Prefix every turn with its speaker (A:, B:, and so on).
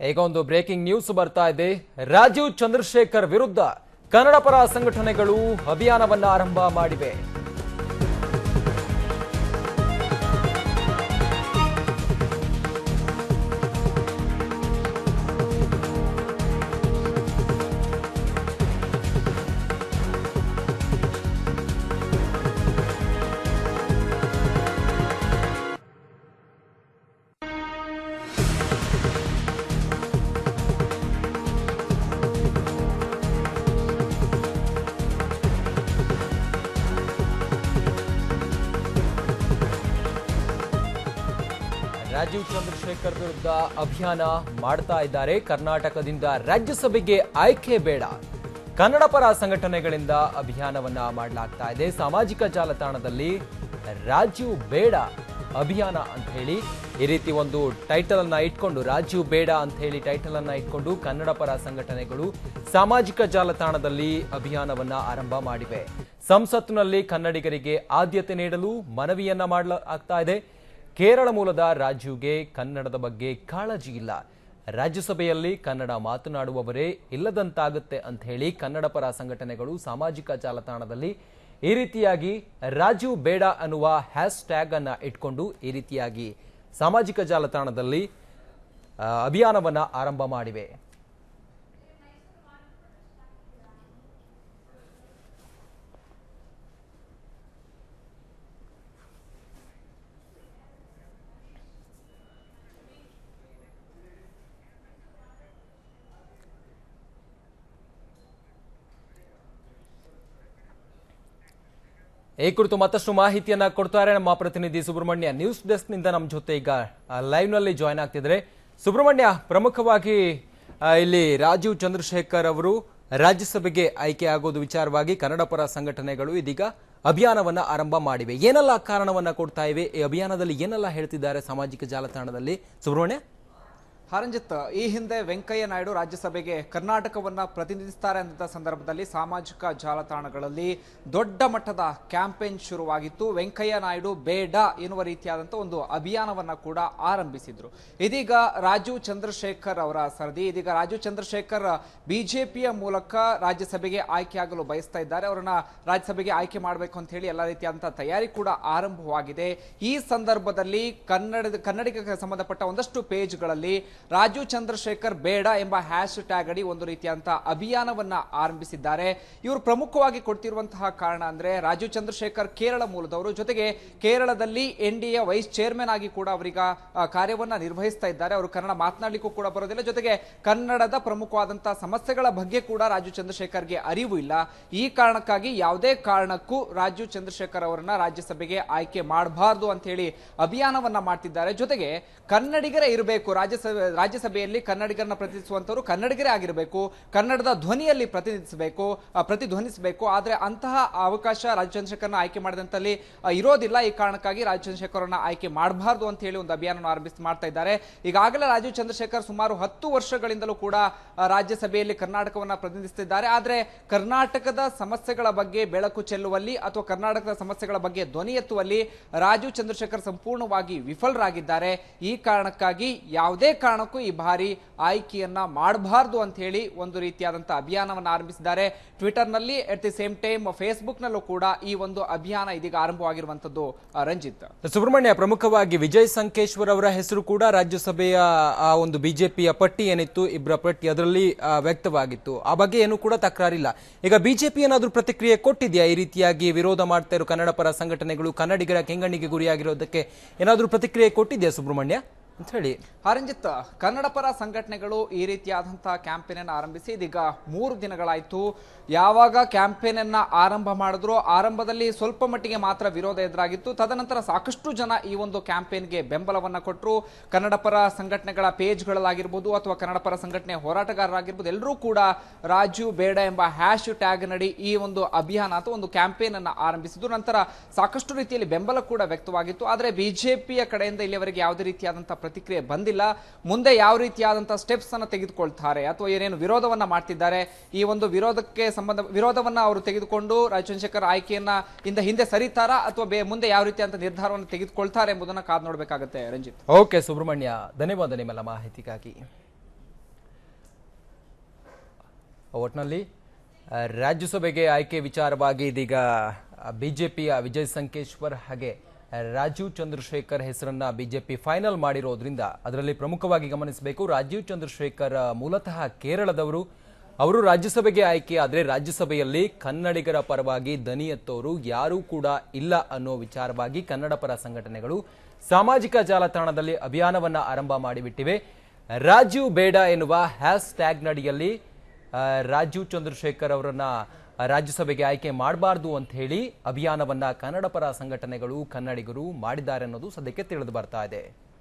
A: ಈಗ ಒಂದು breaking news ಬರ್ತಾ ಇದೆ ರಾಜೀವ್ ಚಂದ್ರಶೇಖರ್ ವಿರುದ್ಧ ಕನ್ನಡ ಪರ ಸಂಘಟನೆಗಳು ಅಭಿಯಾನವನ್ನ ಆರಂಭ ಮಾಡಿವೆ ರಾಜೀವ್ ಚಂದ್ರಶೇಖರ್ ವಿರುದ್ಧ ಅಭಿಯಾನ ಮಾಡ್ತಾ ಇದ್ದಾರೆ ಕರ್ನಾಟಕದಿಂದ ರಾಜ್ಯಸಭೆಗೆ ಆಯ್ಕೆ ಬೇಡ ಕನ್ನಡ ಪರ ಸಂಘಟನೆಗಳಿಂದ ಅಭಿಯಾನವನ್ನ ಮಾಡಲಾಗ್ತಾ ಇದೆ ಸಾಮಾಜಿಕ ಜಾಲತಾಣದಲ್ಲಿ ರಾಜೀವ್ ಬೇಡ ಅಭಿಯಾನ ಅಂತ ಹೇಳಿ ಈ ರೀತಿ ಒಂದು ಟೈಟಲ್ ಅನ್ನ ಇಟ್ಕೊಂಡು ರಾಜೀವ್ ಬೇಡ ಅಂತ ಹೇಳಿ ಟೈಟಲ್ ಅನ್ನ ಇಟ್ಕೊಂಡು ಕನ್ನಡ ಪರ ಸಂಘಟನೆಗಳು ಸಾಮಾಜಿಕ ಜಾಲತಾಣದಲ್ಲಿ ಅಭಿಯಾನವನ್ನ ಆರಂಭ ಮಾಡಿವೆ ಸಂಸತ್ತಿನಲ್ಲಿ ಕನ್ನಡಿಗರಿಗೆ ಆದ್ಯತೆ ನೀಡಲು ಮನವಿಯನ್ನ ಮಾಡಲಾಗ್ತಾ ಇದೆ ಕೇರಳ ಮೂಲದ ರಾಜೀವ್ಗೆ ಕನ್ನಡದ ಬಗ್ಗೆ ಕಾಳಜಿ ಇಲ್ಲ ರಾಜ್ಯಸಭೆಯಲ್ಲಿ ಕನ್ನಡ ಮಾತನಾಡುವವರೇ ಇಲ್ಲದಂತಾಗುತ್ತೆ ಅಂತ ಹೇಳಿ ಕನ್ನಡ ಪರ ಸಂಘಟನೆಗಳು ಸಾಮಾಜಿಕ ಜಾಲತಾಣದಲ್ಲಿ ಈ ರೀತಿಯಾಗಿ ರಾಜೀವ್ ಬೇಡ ಅನ್ನುವ ಹ್ಯಾಶ್ ಟ್ಯಾಗ್ ಅನ್ನ ಇಟ್ಕೊಂಡು ಈ ರೀತಿಯಾಗಿ ಸಾಮಾಜಿಕ ಜಾಲತಾಣದಲ್ಲಿ ಆ, ಅಭಿಯಾನವನ್ನ ಆರಂಭ ಮಾಡಿವೆ ಈ ಕುರಿತು ಮತ್ತಷ್ಟು ಮಾಹಿತಿಯನ್ನ ಕೊಡ್ತಾರೆ ನಮ್ಮ ಪ್ರತಿನಿಧಿ ಸುಬ್ರಹ್ಮಣ್ಯ ನ್ಯೂಸ್ ಡೆಸ್ಕ್ ನಿಂದ ನಮ್ಮ ಜೊತೆ ಈಗ ಲೈವ್ ನಲ್ಲಿ ಜಾಯ್ನ್ ಆಗ್ತಿದ್ರೆ ಸುಬ್ರಹ್ಮಣ್ಯ ಪ್ರಮುಖವಾಗಿ ಆ, ಇಲ್ಲಿ ರಾಜೀವ್ ಚಂದ್ರಶೇಖರ್ ಅವರು ರಾಜ್ಯಸಭೆಗೆ ಆಯ್ಕೆ ಆಗೋದು ವಿಚಾರವಾಗಿ ಕನ್ನಡ ಪರ ಸಂಘಟನೆಗಳು ಇದೀಗ ಅಭಿಯಾನವನ್ನ ಆರಂಭ ಮಾಡಿವೆ ಏನೆಲ್ಲ ಕಾರಣವನ್ನ ಕೊಡ್ತಾ ಇವೆ ಈ ಅಭಿಯಾನದಲ್ಲಿ ಏನೆಲ್ಲ ಹೇಳ್ತಿದ್ದಾರೆ ಸಾಮಾಜಿಕ ಜಾಲತಾಣದಲ್ಲಿ ಸುಬ್ರಹ್ಮಣ್ಯ
B: ಹರಂಜಿತ್ ಈ ಹಿಂದೆ ವೆಂಕಯ್ಯ ನಾಯ್ಡು ರಾಜ್ಯಸಭೆಗೆ ಕರ್ನಾಟಕವನ್ನ ಪ್ರತಿನಿಧಿಸ್ತಾರೆ ಅಂತ ಸಂದರ್ಭದಲ್ಲಿ ಸಾಮಾಜಿಕ ಜಾಲತಾಣಗಳಲ್ಲಿ ದೊಡ್ಡ ಮಟ್ಟದ ಕ್ಯಾಂಪೇನ್ ಶುರುವಾಗಿತ್ತು ವೆಂಕಯ್ಯ ನಾಯ್ಡು ಬೇಡ ಎನ್ನುವ ರೀತಿಯಾದಂಥ ಒಂದು ಅಭಿಯಾನವನ್ನ ಕೂಡ ಆರಂಭಿಸಿದ್ರು ಇದೀಗ ರಾಜೀವ್ ಚಂದ್ರಶೇಖರ್ ಅವರ ಸರದಿ ಇದೀಗ ರಾಜೀವ್ ಚಂದ್ರಶೇಖರ್ ಬಿಜೆಪಿಯ ಮೂಲಕ ರಾಜ್ಯಸಭೆಗೆ ಆಯ್ಕೆಯಾಗಲು ಬಯಸ್ತಾ ಇದ್ದಾರೆ ಅವರನ್ನ ರಾಜ್ಯಸಭೆಗೆ ಆಯ್ಕೆ ಮಾಡಬೇಕು ಅಂತ ಹೇಳಿ ಎಲ್ಲ ರೀತಿಯಾದಂತಹ ತಯಾರಿ ಕೂಡ ಆರಂಭವಾಗಿದೆ ಈ ಸಂದರ್ಭದಲ್ಲಿ ಕನ್ನಡದ ಕನ್ನಡಿಗಕ್ಕೆ ಸಂಬಂಧಪಟ್ಟ ಒಂದಷ್ಟು ಪೇಜ್ಗಳಲ್ಲಿ ರಾಜೀವ್ ಚಂದ್ರಶೇಖರ್ ಬೇಡ ಎಂಬ ಹ್ಯಾಶ್ ಟ್ಯಾಗ್ ಅಡಿ ಒಂದು ರೀತಿಯಂತಹ ಅಭಿಯಾನವನ್ನ ಆರಂಭಿಸಿದ್ದಾರೆ ಇವರು ಪ್ರಮುಖವಾಗಿ ಕೊಡ್ತಿರುವಂತಹ ಕಾರಣ ಅಂದ್ರೆ ರಾಜೀವ್ ಚಂದ್ರಶೇಖರ್ ಕೇರಳ ಮೂಲದವರು ಜೊತೆಗೆ ಕೇರಳದಲ್ಲಿ N D A vice chairman ಆಗಿ ಕೂಡ ಅವರೀಗ ಆ, ಕಾರ್ಯವನ್ನ ನಿರ್ವಹಿಸ್ತಾ ಇದ್ದಾರೆ ಅವರು ಕನ್ನಡ ಮಾತನಾಡಲಿಕ್ಕೂ ಕೂಡ ಬರೋದಿಲ್ಲ ಜೊತೆಗೆ ಕನ್ನಡದ ಪ್ರಮುಖವಾದಂತಹ ಸಮಸ್ಯೆಗಳ ಬಗ್ಗೆ ಕೂಡ ರಾಜೀವ್ ಚಂದ್ರಶೇಖರ್ಗೆ ಅರಿವು ಇಲ್ಲ ಈ ಕಾರಣಕ್ಕಾಗಿ ಯಾವುದೇ ಕಾರಣಕ್ಕೂ ರಾಜೀವ್ ಚಂದ್ರಶೇಖರ್ ಅವರನ್ನ ರಾಜ್ಯಸಭೆಗೆ ಆಯ್ಕೆ ಮಾಡಬಾರ್ದು ಅಂತ ಹೇಳಿ ಅಭಿಯಾನವನ್ನ ಮಾಡ್ತಿದ್ದಾರೆ ಜೊತೆಗೆ ಕನ್ನಡಿಗರೇ ಇರಬೇಕು ರಾಜ್ಯಸಭೆ ರಾಜ್ಯಸಭೆಯಲ್ಲಿ ಕನ್ನಡಿಗರನ್ನ ಪ್ರತಿನಿಧಿಸುವಂತವರು ಕನ್ನಡಿಗರೇ ಆಗಿರಬೇಕು ಕನ್ನಡದ ಧ್ವನಿಯಲ್ಲಿ ಪ್ರತಿನಿಧಿಸಬೇಕು ಆ, ಪ್ರತಿಧ್ವನಿಸಬೇಕು ಆದ್ರೆ ಅಂತಹ ಅವಕಾಶ ರಾಜೀವ್ ಚಂದ್ರಶೇಖರ್ನ ಆಯ್ಕೆ ಮಾಡಿದಂತಲ್ಲಿ ಆ, ಇರೋದಿಲ್ಲ ಈ ಕಾರಣಕ್ಕಾಗಿ ರಾಜೀವ್ ಚಂದ್ರಶೇಖರ್ ಅವರನ್ನ ಆಯ್ಕೆ ಮಾಡಬಾರ್ದು ಅಂತ ಹೇಳಿ ಒಂದು ಅಭಿಯಾನ ಆರಂಭಿಸಿ ಮಾಡ್ತಾ ಇದ್ದಾರೆ ಈಗಾಗಲೇ ರಾಜೀವ್ ಚಂದ್ರಶೇಖರ್ ಸುಮಾರು ಹತ್ತು ವರ್ಷಗಳಿಂದಲೂ ಕೂಡ ಆ, ರಾಜ್ಯಸಭೆಯಲ್ಲಿ ಕರ್ನಾಟಕವನ್ನ ಪ್ರತಿನಿಧಿಸುತ್ತಿದ್ದಾರೆ ಆದ್ರೆ ಕರ್ನಾಟಕದ ಸಮಸ್ಯೆಗಳ ಬಗ್ಗೆ ಬೆಳಕು ಚೆಲ್ಲುವಲ್ಲಿ ಅಥವಾ ಕರ್ನಾಟಕದ ಸಮಸ್ಯೆಗಳ ಬಗ್ಗೆ ಧ್ವನಿ ಎತ್ತುವಲ್ಲಿ ರಾಜೀವ್ ಚಂದ್ರಶೇಖರ್ ಸಂಪೂರ್ಣವಾಗಿ ವಿಫಲರಾಗಿದ್ದಾರೆ ಈ ಕಾರಣಕ್ಕಾಗಿ ಯಾವುದೇ ಕಾರಣಕ್ಕೂ ಈ ಬಾರಿ ಆಯ್ಕೆಯನ್ನ ಮಾಡಬಾರ್ದು ಅಂತ ಹೇಳಿ ಒಂದು ರೀತಿಯಾದಂತಹ ಅಭಿಯಾನವನ್ನು ಆರಂಭಿಸಿದ್ದಾರೆ ಟ್ವಿಟರ್ನಲ್ಲಿ ಅಟ್ ದಿ ಸೇಮ್ ಟೈಮ್ ಫೇಸ್ಬುಕ್ನಲ್ಲೂ ಕೂಡ ಈ ಒಂದು ಅಭಿಯಾನ ಇದೀಗ ಆರಂಭವಾಗಿರುವಂತದ್ದು ಆ, ರಂಜಿತ್
A: ಸುಬ್ರಹ್ಮಣ್ಯ ಪ್ರಮುಖವಾಗಿ ವಿಜಯ್ ಸಂಕೇಶ್ವರ್ ಅವರ ಹೆಸರು ಕೂಡ ರಾಜ್ಯಸಭೆಯ ಆ ಒಂದು ಬಿಜೆಪಿಯ ಪಟ್ಟಿ ಏನಿತ್ತು ಇಬ್ಬರ ಪಟ್ಟಿ ಅದರಲ್ಲಿ ಆ, ವ್ಯಕ್ತವಾಗಿತ್ತು ಆ ಬಗ್ಗೆ ಏನು ಕೂಡ ತಕರಾರಿಲ್ಲ ಈಗ ಬಿಜೆಪಿ ಏನಾದ್ರೂ ಪ್ರತಿಕ್ರಿಯೆ ಕೊಟ್ಟಿದ್ಯಾ ಈ ರೀತಿಯಾಗಿ ವಿರೋಧ ಮಾಡ್ತಾ ಇರೋ ಕನ್ನಡ ಪರ ಸಂಘಟನೆಗಳು ಕನ್ನಡಿಗರ ಕೆಂಗಣ್ಣಿಗೆ ಗುರಿಯಾಗಿರೋದಕ್ಕೆ ಏನಾದ್ರೂ ಪ್ರತಿಕ್ರಿಯೆ ಕೊಟ್ಟಿದ್ಯಾ ಸುಬ್ರಹ್ಮಣ್ಯ ಅಂತ ಹೇಳಿ
B: ಹರಂಜಿತ್ ಕನ್ನಡ ಪರ ಸಂಘಟನೆಗಳು ಈ ರೀತಿಯಾದಂತಹ ಕ್ಯಾಂಪೇನ್ ಅನ್ನು ಆರಂಭಿಸಿ ಇದೀಗ ಮೂರು ದಿನಗಳಾಯ್ತು ಯಾವಾಗ ಕ್ಯಾಂಪೇನ್ ಅನ್ನ ಆರಂಭ ಮಾಡಿದ್ರು ಆರಂಭದಲ್ಲಿ ಸ್ವಲ್ಪ ಮಟ್ಟಿಗೆ ಮಾತ್ರ ವಿರೋಧ ಎದುರಾಗಿತ್ತು ತದನಂತರ ಸಾಕಷ್ಟು ಜನ ಈ ಒಂದು ಕ್ಯಾಂಪೇನ್ಗೆ ಬೆಂಬಲವನ್ನ ಕೊಟ್ಟರು ಕನ್ನಡ ಪರ ಸಂಘಟನೆಗಳ ಪೇಜ್ಗಳಾಗಿರ್ಬೋದು ಅಥವಾ ಕನ್ನಡ ಪರ ಸಂಘಟನೆ ಹೋರಾಟಗಾರರಾಗಿರ್ಬೋದು ಎಲ್ಲರೂ ಕೂಡ ರಾಜೀವ್ ಬೇಡ ಎಂಬ ಹ್ಯಾಶ್ ಟ್ಯಾಗ್ ನಡಿ ಈ ಒಂದು ಅಭಿಯಾನ ಅಥವಾ ಒಂದು ಕ್ಯಾಂಪೇನ್ ಅನ್ನ ಆರಂಭಿಸಿದ್ರು ನಂತರ ಸಾಕಷ್ಟು ರೀತಿಯಲ್ಲಿ ಬೆಂಬಲ ಕೂಡ ವ್ಯಕ್ತವಾಗಿತ್ತು ಆದರೆ ಬಿಜೆಪಿಯ ಕಡೆಯಿಂದ ಇಲ್ಲಿಯವರೆಗೆ ಯಾವುದೇ ರೀತಿಯಾದಂತಹ ಪ್ರತಿಕ್ರಿಯೆ ಬಂದಿಲ್ಲ ಮುಂದೆ ಯಾವ ರೀತಿಯಾದಂತಹ ಸ್ಟೆಪ್ಸ್ ಅನ್ನ ತೆಗೆದುಕೊಳ್ತಾರೆ ಅಥವಾ ಏನೇನು ವಿರೋಧವನ್ನ ಮಾಡ್ತಿದ್ದಾರೆ ಈ ಒಂದು ವಿರೋಧಕ್ಕೆ ಸಂಬಂಧ ವಿರೋಧವನ್ನ ಅವರು ತೆಗೆದುಕೊಂಡು ರಾಜ್ ಚಂದ್ರಶೇಖರ್ ಆಯ್ಕೆಯನ್ನ ಇಂದ ಹಿಂದೆ ಸರಿತಾರಾ ಅಥವಾ ಬೇ- ಮುಂದೆ ಯಾವ ರೀತಿಯಾದಂತ ನಿರ್ಧಾರವನ್ನು ತೆಗೆದುಕೊಳ್ತಾರೆ ಎಂಬುದನ್ನ ಕಾದು ನೋಡಬೇಕಾಗುತ್ತೆ ರಂಜಿತ್
A: ಓಕೆ ಸುಬ್ರಹ್ಮಣ್ಯ ಧನ್ಯವಾದ ನಿಮ್ಮೆಲ್ಲ ಮಾಹಿತಿಗಾಗಿ ಒಟ್ಟಿನಲ್ಲಿ ಆ, ರಾಜ್ಯಸಭೆಗೆ ಆಯ್ಕೆ ವಿಚಾರವಾಗಿ ಇದೀಗ ಬಿಜೆಪಿಯ ವಿಜಯ್ ಸಂಕೇಶ್ವರ್ ಹಾಗೆ ರಾಜೀವ್ ಚಂದ್ರಶೇಖರ್ ಹೆಸರನ್ನ ಬಿಜೆಪಿ ಫೈನಲ್ ಮಾಡಿರೋದ್ರಿಂದ ಅದರಲ್ಲಿ ಪ್ರಮುಖವಾಗಿ ಗಮನಿಸಬೇಕು ರಾಜೀವ್ ಚಂದ್ರಶೇಖರ್ ಆ, ಮೂಲತಃ ಕೇರಳದವರು ಅವರು ರಾಜ್ಯಸಭೆಗೆ ಆಯ್ಕೆ ಆದರೆ ರಾಜ್ಯಸಭೆಯಲ್ಲಿ ಕನ್ನಡಿಗರ ಪರವಾಗಿ ದನಿ ಎತ್ತೋರು ಯಾರೂ ಕೂಡ ಇಲ್ಲ ಅನ್ನೋ ವಿಚಾರವಾಗಿ ಕನ್ನಡ ಪರ ಸಂಘಟನೆಗಳು ಸಾಮಾಜಿಕ ಜಾಲತಾಣದಲ್ಲಿ ಅಭಿಯಾನವನ್ನ ಆರಂಭ ಮಾಡಿಬಿಟ್ಟಿವೆ ರಾಜೀವ್ ಬೇಡ ಎನ್ನುವ ಹ್ಯಾಶ್ ಟ್ಯಾಗ್ ನಡಿಯಲ್ಲಿ ಆ, ರಾಜೀವ್ ಚಂದ್ರಶೇಖರ್ ಅವರನ್ನ ರಾಜ್ಯಸಭೆಗೆ ಆಯ್ಕೆ ಮಾಡಬಾರ್ದು ಅಂತ ಹೇಳಿ ಅಭಿಯಾನವನ್ನ ಕನ್ನಡ ಪರ ಸಂಘಟನೆಗಳು ಕನ್ನಡಿಗರು ಮಾಡಿದ್ದಾರೆ ಅನ್ನೋದು ಸದ್ಯಕ್ಕೆ ತಿಳಿದು ಬರ್ತಾ ಇದೆ